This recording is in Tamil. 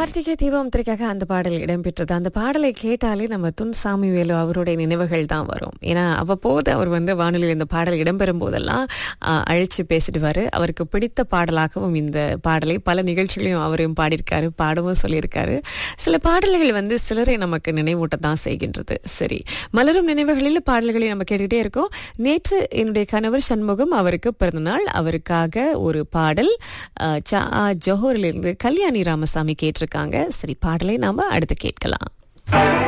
கார்த்திகை தீபம் திரைக்காக அந்த பாடல் இடம்பெற்றது அந்த பாடலை கேட்டாலே நம்ம துன் சாமி வேலு அவருடைய நினைவுகள் தான் வரும் ஏன்னா அவ்வப்போது அவர் வந்து வானொலியில் இந்த பாடல் இடம்பெறும் போதெல்லாம் ஆஹ், அழைச்சு பேசிடுவாரு அவருக்கு பிடித்த பாடலாகவும் இந்த பாடலை பல நிகழ்ச்சிகளையும் அவரையும் பாடியிருக்காரு பாடவும் சொல்லியிருக்காரு சில பாடல்கள் வந்து சிலரை நமக்கு நினைவூட்ட தான் செய்கின்றது சரி மலரும் நினைவுகளில் பாடல்களை நம்ம கேட்டுக்கிட்டே இருக்கோம் நேற்று என்னுடைய கணவர் சண்முகம் அவருக்கு பிறந்தநாள் அவருக்காக ஒரு பாடல் ஆஹ், சா ஜோஹரிலிருந்து கல்யாணி ராமசாமி கேட்டிருக்காங்க சரி பாடலை நாம அடுத்து கேட்கலாம்